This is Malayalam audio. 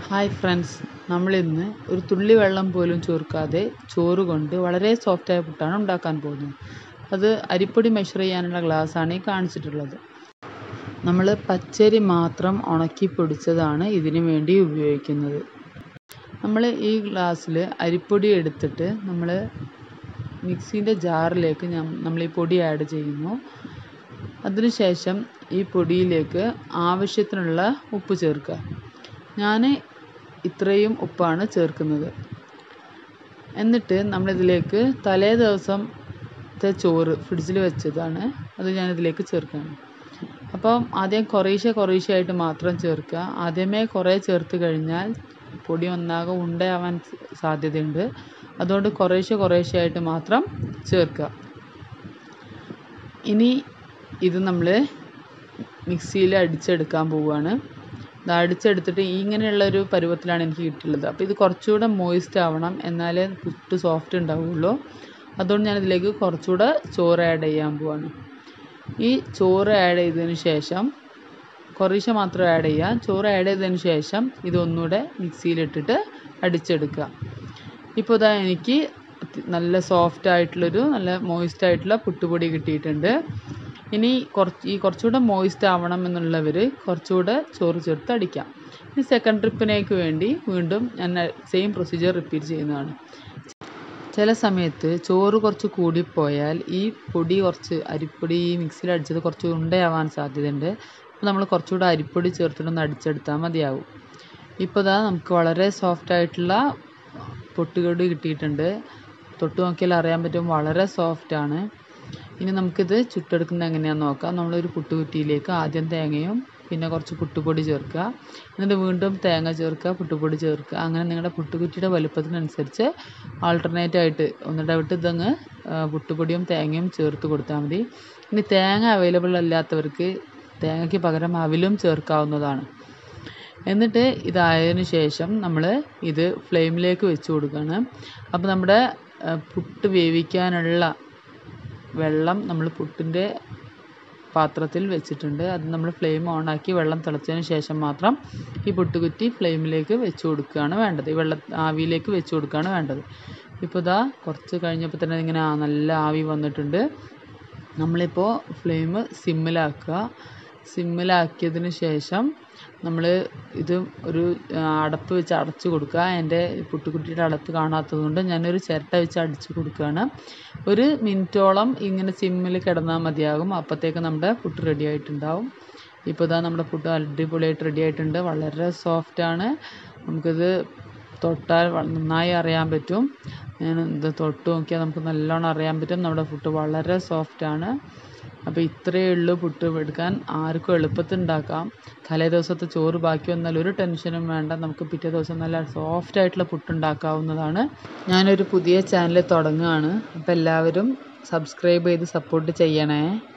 ഹായ് ഫ്രണ്ട്സ് നമ്മളിന്ന് ഒരു തുള്ളി വെള്ളം പോലും ചേർക്കാതെ ചോറ് കൊണ്ട് വളരെ സോഫ്റ്റായ പുട്ടാണ് ഉണ്ടാക്കാൻ പോകുന്നത് അത് അരിപ്പൊടി മെഷർ ചെയ്യാനുള്ള ഗ്ലാസ്സാണ് ഈ കാണിച്ചിട്ടുള്ളത് നമ്മൾ പച്ചരി മാത്രം ഉണക്കി പൊടിച്ചതാണ് ഇതിന് വേണ്ടി ഉപയോഗിക്കുന്നത് നമ്മൾ ഈ ഗ്ലാസ്സിൽ അരിപ്പൊടി എടുത്തിട്ട് നമ്മൾ മിക്സീൻ്റെ ജാറിലേക്ക് നമ്മൾ ഈ പൊടി ആഡ് ചെയ്യുന്നു അതിനുശേഷം ഈ പൊടിയിലേക്ക് ആവശ്യത്തിനുള്ള ഉപ്പ് ചേർക്കുക ഞാൻ ഇത്രയും ഉപ്പാണ് ചേർക്കുന്നത് എന്നിട്ട് നമ്മളിതിലേക്ക് തലേ ദിവസത്തെ ചോറ് ഫ്രിഡ്ജിൽ വെച്ചതാണ് അത് ഞാനിതിലേക്ക് ചേർക്കുകയാണ് അപ്പം ആദ്യം കുറേശ്ശെ കുറേശ്ശെ ആയിട്ട് മാത്രം ചേർക്കുക ആദ്യമേ കുറേ ചേർത്ത് കഴിഞ്ഞാൽ പൊടി ഒന്നാകെ ഉണ്ടയാവാൻ സാധ്യതയുണ്ട് അതുകൊണ്ട് കുറേശ്ശെ കുറേശ്ശെ ആയിട്ട് മാത്രം ചേർക്കുക ഇനി ഇത് നമ്മൾ മിക്സിയിൽ അടിച്ചെടുക്കാൻ പോവുകയാണ് ഇത് അടിച്ചെടുത്തിട്ട് ഇങ്ങനെയുള്ളൊരു പരുവത്തിലാണ് എനിക്ക് കിട്ടിയുള്ളത് അപ്പോൾ ഇത് കുറച്ചുകൂടെ മോയിസ്റ്റ് ആവണം എന്നാലേ പുട്ട് സോഫ്റ്റ് ഉണ്ടാവുള്ളൂ അതുകൊണ്ട് ഞാൻ ഇതിലേക്ക് കുറച്ചുകൂടെ ചോറ് ആഡ് ചെയ്യാൻ പോവാണ് ഈ ചോറ് ആഡ് ചെയ്തതിന് ശേഷം കുറേശ്ശെ മാത്രം ആഡ് ചെയ്യുക ചോറ് ആഡ് ചെയ്തതിന് ശേഷം ഇതൊന്നുകൂടെ മിക്സിയിലിട്ടിട്ട് അടിച്ചെടുക്കുക ഇപ്പോൾ ഇതാ എനിക്ക് നല്ല സോഫ്റ്റ് ആയിട്ടുള്ളൊരു നല്ല മോയിസ്റ്റ് ആയിട്ടുള്ള പുട്ടുപൊടി കിട്ടിയിട്ടുണ്ട് ഇനി കുറച്ച് ഈ കുറച്ചുകൂടെ മോയിസ്റ്റ് ആവണം എന്നുള്ളവർ കുറച്ചുകൂടെ ചോറ് ചേർത്ത് അടിക്കാം ഇനി സെക്കൻഡ് ട്രിപ്പിനേക്ക് വേണ്ടി വീണ്ടും ഞാൻ സെയിം പ്രൊസീജിയർ റിപ്പീറ്റ് ചെയ്യുന്നതാണ് ചില സമയത്ത് ചോറ് കുറച്ച് കൂടിപ്പോയാൽ ഈ പൊടി കുറച്ച് അരിപ്പൊടി ഈ മിക്സിയിൽ അടിച്ചത് കുറച്ച് ഉണ്ടയാവാൻ സാധ്യതയുണ്ട് അപ്പോൾ നമ്മൾ കുറച്ചുകൂടെ അരിപ്പൊടി ചേർത്തിട്ടൊന്ന് അടിച്ചെടുത്താൽ മതിയാവും ഇപ്പോൾ ഇതാ നമുക്ക് വളരെ സോഫ്റ്റ് ആയിട്ടുള്ള പൊട്ടുകടി കിട്ടിയിട്ടുണ്ട് തൊട്ട് നോക്കിയാൽ അറിയാൻ പറ്റും വളരെ സോഫ്റ്റാണ് ഇനി നമുക്കിത് ചുട്ടെടുക്കുന്നത് എങ്ങനെയാണെന്ന് നോക്കാം നമ്മളൊരു പുട്ടുകുറ്റിയിലേക്ക് ആദ്യം തേങ്ങയും പിന്നെ കുറച്ച് പുട്ടുപൊടി ചേർക്കുക എന്നിട്ട് വീണ്ടും തേങ്ങ ചേർക്കുക പുട്ടുപൊടി ചേർക്കുക അങ്ങനെ നിങ്ങളുടെ പുട്ടുകുറ്റിയുടെ വലുപ്പത്തിനനുസരിച്ച് ആൾട്ടർനേറ്റ് ആയിട്ട് ഒന്നിടവിട്ട് ഇതങ്ങ് പുട്ടുപൊടിയും തേങ്ങയും ചേർത്ത് കൊടുത്താൽ മതി ഇനി തേങ്ങ അവൈലബിൾ അല്ലാത്തവർക്ക് തേങ്ങയ്ക്ക് പകരം അവിലും ചേർക്കാവുന്നതാണ് എന്നിട്ട് ഇതായതിനു ശേഷം നമ്മൾ ഇത് ഫ്ലെയിമിലേക്ക് വെച്ച് കൊടുക്കുകയാണ് അപ്പോൾ നമ്മുടെ പുട്ട് വേവിക്കാനുള്ള വെള്ളം നമ്മൾ പുട്ടിൻ്റെ പാത്രത്തിൽ വെച്ചിട്ടുണ്ട് അത് നമ്മൾ ഫ്ലെയിം ഓണാക്കി വെള്ളം തിളച്ചതിന് ശേഷം മാത്രം ഈ പുട്ടുകുറ്റി ഫ്ലെയിമിലേക്ക് വെച്ച് കൊടുക്കുകയാണ് വേണ്ടത് ഈ വെള്ള ആവിയിലേക്ക് വെച്ച് കൊടുക്കുകയാണ് വേണ്ടത് ഇപ്പോൾ ഇതാ കുറച്ച് കഴിഞ്ഞപ്പോൾ തന്നെ ഇങ്ങനെ നല്ല ആവി വന്നിട്ടുണ്ട് നമ്മളിപ്പോൾ ഫ്ലെയിം സിമ്മിലാക്കുക സിമ്മിലാക്കിയതിന് ശേഷം നമ്മൾ ഇത് ഒരു അടപ്പ് വെച്ച് അടച്ചു കൊടുക്കുക എൻ്റെ പുട്ടുകുട്ടിയുടെ അടപ്പ് കാണാത്തത് കൊണ്ട് ഞാനൊരു ചിരട്ട വെച്ച് അടിച്ചു കൊടുക്കുകയാണ് ഒരു മിനിറ്റോളം ഇങ്ങനെ സിമ്മിൽ കിടന്നാൽ മതിയാകും അപ്പോഴത്തേക്ക് നമ്മുടെ പുട്ട് റെഡി ആയിട്ടുണ്ടാവും ഇപ്പോൾ ഇതാ നമ്മുടെ പുട്ട് അടിപൊളിയായിട്ട് റെഡി ആയിട്ടുണ്ട് വളരെ സോഫ്റ്റാണ് നമുക്കിത് തൊട്ടാൽ നന്നായി അറിയാൻ പറ്റും ഞാൻ ഇത് തൊട്ട് നോക്കിയാൽ നമുക്ക് നല്ലോണം അറിയാൻ പറ്റും നമ്മുടെ പുട്ട് വളരെ സോഫ്റ്റാണ് അപ്പോൾ ഇത്രയേ ഉള്ളൂ പുട്ട് എടുക്കാൻ ആർക്കും എളുപ്പത്തിൽ ഉണ്ടാക്കാം തലേ ദിവസത്തെ ചോറ് ബാക്കി വന്നാൽ ഒരു ടെൻഷനും വേണ്ട നമുക്ക് പിറ്റേ ദിവസം നല്ല സോഫ്റ്റ് ആയിട്ടുള്ള പുട്ട് ഉണ്ടാക്കാവുന്നതാണ് ഞാനൊരു പുതിയ ചാനൽ തുടങ്ങുകയാണ് അപ്പോൾ എല്ലാവരും സബ്സ്ക്രൈബ് ചെയ്ത് സപ്പോർട്ട് ചെയ്യണേ